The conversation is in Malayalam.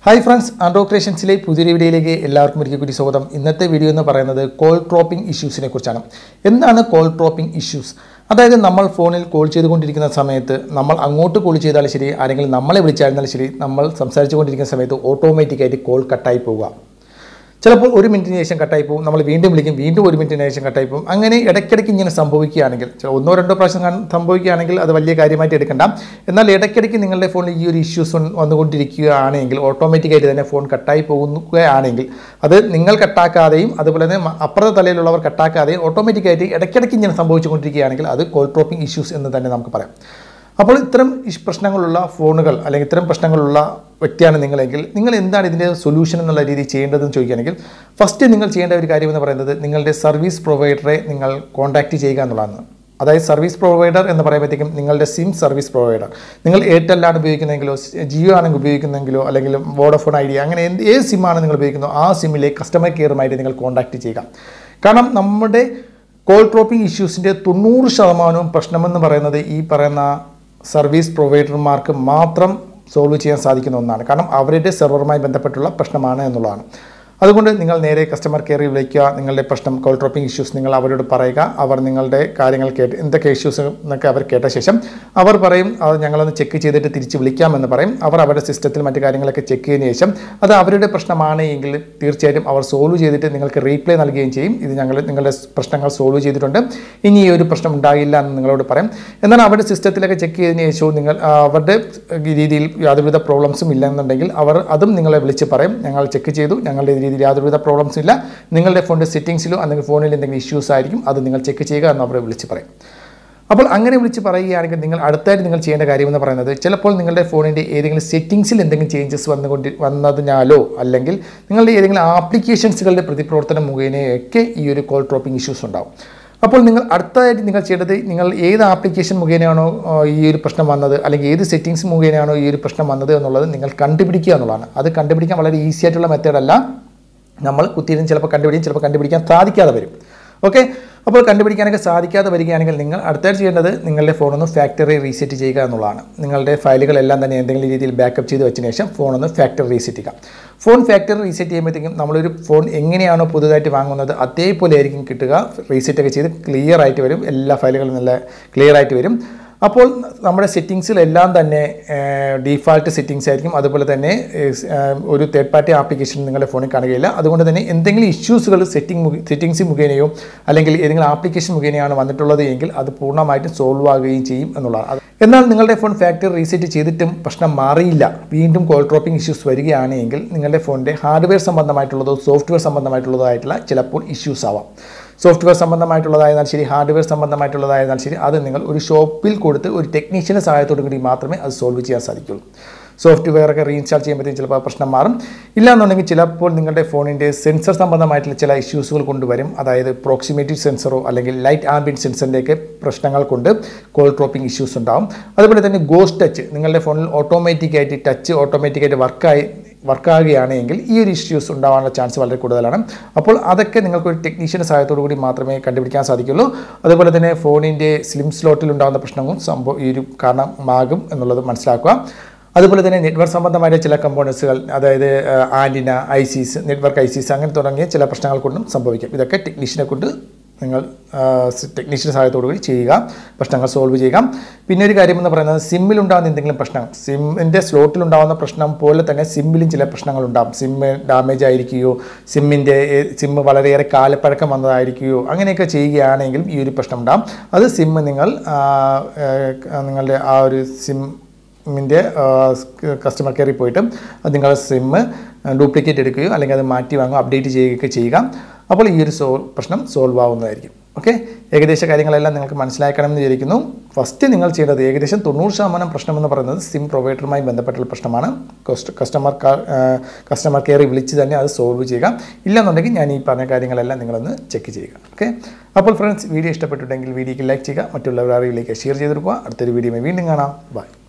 ഹായ് ഫ്രണ്ട്സ് ആൻഡ്രോ ക്രിയേഷൻസിലെ പുതിയൊരു വീഡിയോയിലേക്ക് എല്ലാവർക്കും ഒരിക്കൽ കൂടി സ്വാഗതം ഇന്നത്തെ വീഡിയോ എന്ന് പറയുന്നത് കോൾ ഡ്രോപ്പിംഗ് ഇഷ്യൂസിനെ കുറിച്ചാണ് എന്താണ് കോൾ ഡ്രോപ്പിംഗ് ഇഷ്യൂസ് അതായത് നമ്മൾ ഫോണിൽ കോൾ ചെയ്തുകൊണ്ടിരിക്കുന്ന സമയത്ത് നമ്മൾ അങ്ങോട്ട് കോൾ ചെയ്താലും ശരി ആരെങ്കിലും നമ്മളെ വിളിച്ചായിരുന്നാലും ശരി നമ്മൾ സംസാരിച്ചുകൊണ്ടിരിക്കുന്ന സമയത്ത് ഓട്ടോമാറ്റിക്കായിട്ട് കോൾ കട്ടായി പോവുക ചിലപ്പോൾ ഒരു മിനിറ്റിന് ശേഷം കട്ടായി പോകും നമ്മൾ വീണ്ടും വിളിക്കും വീണ്ടും ഒരു മിനിറ്റിന് ശേഷം കട്ടായി പോകും അങ്ങനെ ഇടയ്ക്കിടയ്ക്ക് ഇങ്ങനെ സംഭവിക്കുകയാണെങ്കിൽ ചില ഒന്നോ രണ്ടോ പ്രാവശ്യം കാണ- സംഭവിക്കുകയാണെങ്കിൽ അത് വലിയ കാര്യമായിട്ട് എടുക്കണ്ട എന്നാൽ ഇടയ്ക്കിടയ്ക്ക് നിങ്ങളുടെ ഫോണിൽ ഈ ഒരു ഇഷ്യൂസ് വന്നുകൊണ്ടിരിക്കുകയാണെങ്കിൽ ഓട്ടോമാറ്റിക്കായിട്ട് തന്നെ ഫോൺ കട്ടായി പോകുകയാണെങ്കിൽ അത് നിങ്ങൾ കട്ടാക്കാതെയും അതുപോലെ തന്നെ മ- അപ്പുറത്തെ തലയിലുള്ളവർ കട്ടാക്കാതെയും ഓട്ടോമാറ്റിക്കായിട്ട് ഇടയ്ക്കിടയ്ക്ക് ഇങ്ങനെ സംഭവിച്ചുകൊണ്ടിരിക്കുകയാണെങ്കിൽ അത് കോൾ ഡ്രോപ്പിംഗ് ഇഷ്യൂസ് എന്ന് തന്നെ നമുക്ക് പറയാം അപ്പോൾ ഇത്തരം ഇഷ് പ്രശ്നങ്ങളുള്ള ഫോണുകൾ അല്ലെങ്കിൽ ഇത്തരം പ്രശ്നങ്ങളുള്ള വ്യക്തിയാണ് നിങ്ങളെങ്കിൽ നിങ്ങൾ എന്താണ് ഇതിൻ്റെ സൊല്യൂഷൻ എന്നുള്ള രീതിയിൽ ചെയ്യേണ്ടതെന്ന് ചോദിക്കുകയാണെങ്കിൽ ഫസ്റ്റ് നിങ്ങൾ ചെയ്യേണ്ട ഒരു കാര്യം എന്ന് പറയുന്നത് നിങ്ങളുടെ സർവീസ് പ്രൊവൈഡറെ നിങ്ങൾ കോൺടാക്റ്റ് ചെയ്യുക എന്നുള്ളതാണ് അതായത് സർവീസ് പ്രൊവൈഡർ എന്ന് പറയുമ്പോഴത്തേക്കും നിങ്ങളുടെ സിം സർവീസ് പ്രൊവൈഡർ നിങ്ങൾ എയർടെല്ലാണ് ഉപയോഗിക്കുന്നതെങ്കിലോ ജിയോ ആണെങ്കിൽ ഉപയോഗിക്കുന്നെങ്കിലോ അല്ലെങ്കിൽ വോഡഫോൺ ഐഡിയ അങ്ങനെ എന്ത് ഏത് സിമ്മാണ് നിങ്ങൾ ഉപയോഗിക്കുന്നോ ആ സിമ്മിലെ കസ്റ്റമർ കെയറുമായിട്ട് നിങ്ങൾ കോൺടാക്റ്റ് ചെയ്യുക കാരണം നമ്മുടെ കോൾ ഡ്രോപ്പിംഗ് ഇഷ്യൂസിൻ്റെ തൊണ്ണൂറ് ശതമാനവും പ്രശ്നമെന്ന് പറയുന്നത് ഈ പറയുന്ന സർവീസ് പ്രൊവൈഡർമാർക്ക് മാത്രം സോൾവ് ചെയ്യാൻ സാധിക്കുന്ന ഒന്നാണ് കാരണം അവരുടെ സെർവറുമായി ബന്ധപ്പെട്ടുള്ള പ്രശ്നമാണ് എന്നുള്ളതാണ് അതുകൊണ്ട് നിങ്ങൾ നേരെ കസ്റ്റമർ കെയറിൽ വിളിക്കുക നിങ്ങളുടെ പ്രശ്നം കോൾ ഡ്രോപ്പിംഗ് ഇഷ്യൂസ് നിങ്ങൾ അവരോട് പറയുക അവർ നിങ്ങളുടെ കാര്യങ്ങൾ കേട്ട് എന്തൊക്കെ ഇഷ്യൂസ് എന്നൊക്കെ അവർ കേട്ട ശേഷം അവർ പറയും അത് ഞങ്ങളൊന്ന് ചെക്ക് ചെയ്തിട്ട് തിരിച്ച് വിളിക്കാമെന്ന് പറയും അവർ അവരുടെ സിസ്റ്റത്തിൽ മറ്റു കാര്യങ്ങളൊക്കെ ചെക്ക് ചെയ്തതിന് ശേഷം അത് അവരുടെ പ്രശ്നമാണ് എങ്കിൽ തീർച്ചയായിട്ടും അവർ സോൾവ് ചെയ്തിട്ട് നിങ്ങൾക്ക് റീപ്ലൈ നൽകുകയും ചെയ്യും ഇത് ഞങ്ങൾ നിങ്ങളുടെ പ്രശ്നങ്ങൾ സോൾവ് ചെയ്തിട്ടുണ്ട് ഇനി ഈ ഒരു പ്രശ്നം ഉണ്ടാകില്ല എന്ന് നിങ്ങളോട് പറയും എന്നാൽ അവരുടെ സിസ്റ്റത്തിലൊക്കെ ചെക്ക് ചെയ്തതിന് ശേഷവും നിങ്ങൾ ആ, അവരുടെ രീതിയിൽ യാതൊരുവിധ പ്രോബ്ലംസും ഇല്ലെന്നുണ്ടെങ്കിൽ അവർ അതും നിങ്ങളെ വിളിച്ച് പറയും ഞങ്ങൾ ചെക്ക് ചെയ്തു ഞങ്ങളുടെ രീതിയിൽ യാതൊരുവിധ പ്രോബ്ലംസും ഇല്ല നിങ്ങളുടെ ഫോണിൻ്റെ സെറ്റിംഗ്സിലോ അല്ലെങ്കിൽ ഫോണിൽ എന്തെങ്കിലും ഇഷ്യൂസ് ആയിരിക്കും അത് നിങ്ങൾ ചെക്ക് ചെയ്യുക എന്ന് അവരെ വിളിച്ച് പറയും അപ്പോൾ അങ്ങനെ വിളിച്ച് പറയുകയാണെങ്കിൽ നിങ്ങൾ അടുത്തായിട്ട് നിങ്ങൾ ചെയ്യേണ്ട കാര്യമെന്ന് പറയുന്നത് ചിലപ്പോൾ നിങ്ങളുടെ ഫോണിൻ്റെ ഏതെങ്കിലും സെറ്റിംഗ്സിൽ എന്തെങ്കിലും ചേഞ്ചസ് വന്നുകൊണ്ട് വന്നതിനാലോ അല്ലെങ്കിൽ നിങ്ങളുടെ ഏതെങ്കിലും ആപ്ലിക്കേഷൻസുകളുടെ പ്രതിപ്രവർത്തനം മുഖേനയൊക്കെ ഈ ഒരു കോൾ ഡ്രോപ്പിംഗ് ഇഷ്യൂസ് ഉണ്ടാവും അപ്പോൾ നിങ്ങൾ അടുത്തതായിട്ട് നിങ്ങൾ ചെയ്യേണ്ടത് നിങ്ങൾ ഏത് ആപ്ലിക്കേഷൻ മുഖേനയാണോ ആ, ഈ ഒരു പ്രശ്നം വന്നത് അല്ലെങ്കിൽ ഏത് സെറ്റിംഗ്സ് മുഖേനയാണോ ഈ ഒരു പ്രശ്നം വന്നത് എന്നുള്ളത് നിങ്ങൾ കണ്ടുപിടിക്കുക എന്നുള്ളതാണ് അത് കണ്ടുപിടിക്കാൻ വളരെ ഈസി ആയിട്ടുള്ള മെത്തേഡല്ല നമ്മൾ കുത്തിയിരുന്ന് ചിലപ്പോൾ കണ്ടുപിടിക്കും ചിലപ്പോൾ കണ്ടുപിടിക്കാൻ സാധിക്കാതെ വരും ഓക്കെ അപ്പോൾ കണ്ടുപിടിക്കാനൊക്കെ സാധിക്കാതെ വരികയാണെങ്കിൽ നിങ്ങൾ അടുത്തായിട്ട് ചെയ്യേണ്ടത് നിങ്ങളുടെ ഫോണൊന്ന് ഫാക്ടറി റീസെറ്റ് ചെയ്യുക എന്നുള്ളതാണ് നിങ്ങളുടെ ഫയലുകളെല്ലാം തന്നെ എന്തെങ്കിലും രീതിയിൽ ബാക്കപ്പ് ചെയ്ത് വെച്ചതിന് ശേഷം ഫോണൊന്ന് ഫാക്ടറി റീസെറ്റ് ചെയ്യുക ഫോൺ ഫാക്ടറി റീസെറ്റ് ചെയ്യുമ്പോഴത്തേക്കും നമ്മളൊരു ഫോൺ എങ്ങനെയാണോ പുതുതായിട്ട് വാങ്ങുന്നത് അതേപോലെ ആയിരിക്കും കിട്ടുക റീസെറ്റ് ഒക്കെ ചെയ്ത് ക്ലിയർ ആയിട്ട് വരും എല്ലാ ഫയലുകളും നല്ല ക്ലിയർ ആയിട്ട് വരും അപ്പോൾ നമ്മുടെ സെറ്റിങ്സിലെല്ലാം തന്നെ ഡീഫാൾട്ട് സെറ്റിങ്സ് ആയിരിക്കും അതുപോലെ തന്നെ ഏഹ്, ഏഹ്, ഒരു തേർഡ് പാർട്ടി ആപ്ലിക്കേഷൻ നിങ്ങളുടെ ഫോണിൽ കാണുകയില്ല അതുകൊണ്ട് തന്നെ എന്തെങ്കിലും ഇഷ്യൂസുകൾ സെറ്റിംഗ് സെറ്റിങ്സ് മുഖേനയോ അല്ലെങ്കിൽ ഏതെങ്കിലും ആപ്ലിക്കേഷൻ മുഖേനയാണ് വന്നിട്ടുള്ളത് എങ്കിൽ അത് പൂർണ്ണമായിട്ടും സോൾവ് ആകുകയും ചെയ്യും എന്നുള്ളതാണ് അത് എന്നാൽ നിങ്ങളുടെ ഫോൺ ഫാക്ടറി റീസെറ്റ് ചെയ്തിട്ടും പ്രശ്നം മാറിയില്ല വീണ്ടും കോൾ ഡ്രോപ്പിംഗ് ഇഷ്യൂസ് വരികയാണെങ്കിൽ നിങ്ങളുടെ ഫോണിൻ്റെ ഹാർഡ്വെയർ സംബന്ധമായിട്ടുള്ളതോ സോഫ്റ്റ്വെയർ സംബന്ധമായിട്ടുള്ളതോ ആയിട്ടുള്ള ചിലപ്പോൾ ഇഷ്യൂസ് ആവാം സോഫ്റ്റ്വെയർ സംബന്ധമായിട്ടുള്ളതായിരുന്നാൽ ശരി ഹാർഡ്വെയർ സംബന്ധമായിട്ടുള്ളതായിരുന്നാൽ ശരി അത് നിങ്ങൾ ഒരു ഷോപ്പിൽ കൊടുത്ത് ഒരു ടെക്നീഷ്യൻ്റെ സഹായത്തോടു കൂടി മാത്രമേ അത് സോൾവ് ചെയ്യാൻ സാധിക്കുള്ളൂ സോഫ്റ്റ്വെയർ ഒക്കെ റീഇൻസ്റ്റാൾ ചെയ്യുമ്പോഴത്തേക്കും ചിലപ്പോൾ ആ പ്രശ്നം മാറും ഇല്ലാന്നുണ്ടെങ്കിൽ ചിലപ്പോൾ നിങ്ങളുടെ ഫോണിൻ്റെ സെൻസർ സംബന്ധമായിട്ടുള്ള ചില ഇഷ്യൂസുകൾ കൊണ്ടുവരും അതായത് പ്രോക്സിമേറ്റീവ് സെൻസറോ അല്ലെങ്കിൽ ലൈറ്റ് ആംബിയൻ സെൻസറിൻ്റെയൊക്കെ പ്രശ്നങ്ങൾ കൊണ്ട് കോൾ ഡ്രോപ്പിംഗ് ഇഷ്യൂസ് ഉണ്ടാവും അതുപോലെ തന്നെ ഗോസ്റ്റ് ടച്ച് നിങ്ങളുടെ ഫോണിൽ ഓട്ടോമാറ്റിക്കായിട്ട് ടച്ച് ഓട്ടോമാറ്റിക്കായിട്ട് വർക്കായി വർക്കാകുകയാണെങ്കിൽ ഈ ഒരു ഇഷ്യൂസ് ഉണ്ടാവാനുള്ള ചാൻസ് വളരെ കൂടുതലാണ് അപ്പോൾ അതൊക്കെ നിങ്ങൾക്ക് ഒരു ടെക്നീഷ്യൻ്റെ സഹായത്തോടു കൂടി മാത്രമേ കണ്ടുപിടിക്കാൻ സാധിക്കുള്ളൂ അതുപോലെ തന്നെ ഫോണിൻ്റെ സ്ലിം സ്ലോട്ടിൽ ഉണ്ടാകുന്ന പ്രശ്നവും സംഭവം ഈ ഒരു കാരണമാകും എന്നുള്ളത് മനസ്സിലാക്കുക അതുപോലെ തന്നെ നെറ്റ്വർക്ക് സംബന്ധമായ ചില കമ്പോണൻസുകൾ അതായത് ആൻറ്റിന ഐസീസ് നെറ്റ്വർക്ക് ഐസീസ് അങ്ങനെ തുടങ്ങിയ ചില പ്രശ്നങ്ങൾ കൊണ്ടും സംഭവിക്കും ഇതൊക്കെ ടെക്നീഷ്യനെ കൊണ്ട് നിങ്ങൾ ടെക്നീഷ്യൻ്റെ സഹായത്തോടു കൂടി ചെയ്യുക പ്രശ്നങ്ങൾ സോൾവ് ചെയ്യുക പിന്നെ ഒരു കാര്യം എന്ന് പറയുന്നത് സിമ്മിൽ ഉണ്ടാകുന്ന എന്തെങ്കിലും പ്രശ്നം സിമ്മിൻ്റെ സ്ലോട്ടിൽ ഉണ്ടാകുന്ന പ്രശ്നം പോലെ തന്നെ സിമ്മിലും ചില പ്രശ്നങ്ങൾ ഉണ്ടാകും സിമ്മ് ഡാമേജ് ആയിരിക്കുകയോ സിമ്മിൻ്റെ സിമ്മ് വളരെയേറെ കാലപ്പഴക്കം വന്നതായിരിക്കുകയോ അങ്ങനെയൊക്കെ ചെയ്യുകയാണെങ്കിലും ഈ ഒരു പ്രശ്നം ഉണ്ടാകും അത് സിമ്മ് നിങ്ങൾ ആ, ആ, നിങ്ങളുടെ ആ ഒരു സിം മിൻ്റെ കസ്റ്റമർ കെയറിൽ പോയിട്ട് അത് നിങ്ങളുടെ സിമ്മ് ഡ്യൂപ്ലിക്കേറ്റ് എടുക്കുകയോ അല്ലെങ്കിൽ അത് മാറ്റി വാങ്ങുകയോ അപ്ഡേറ്റ് ചെയ്യുകയൊക്കെ ചെയ്യുക അപ്പോൾ ഈ ഒരു സോ പ്രശ്നം സോൾവ് ആവുന്നതായിരിക്കും ഓക്കെ ഏകദേശ കാര്യങ്ങളെല്ലാം നിങ്ങൾക്ക് മനസ്സിലാക്കണമെന്ന് വിചാരിക്കുന്നു ഫസ്റ്റ് നിങ്ങൾ ചെയ്യേണ്ടത് ഏകദേശം തൊണ്ണൂറ് ശതമാനം പ്രശ്നമെന്ന് പറയുന്നത് സിം പ്രൊവൈഡറുമായി ബന്ധപ്പെട്ടുള്ള പ്രശ്നമാണ് കസ്റ്റ കസ്റ്റമർ കസ്റ്റമർ കെയറിൽ വിളിച്ച് തന്നെ അത് സോൾവ് ചെയ്യുക ഇല്ലെന്നുണ്ടെങ്കിൽ ഞാൻ ഈ പറഞ്ഞ കാര്യങ്ങളെല്ലാം നിങ്ങളൊന്ന് ചെക്ക് ചെയ്യുക ഓക്കെ അപ്പോൾ ഫ്രണ്ട്സ് വീഡിയോ ഇഷ്ടപ്പെട്ടിട്ടുണ്ടെങ്കിൽ വീഡിയോക്ക് ലൈക്ക് ചെയ്യുക മറ്റുള്ളവർ അറിവിലേക്ക് ഷെയർ ചെയ്ത് കൊടുക്കുക അടുത്തൊരു വീഡിയോ വീണ്ടും കാണാം ബൈ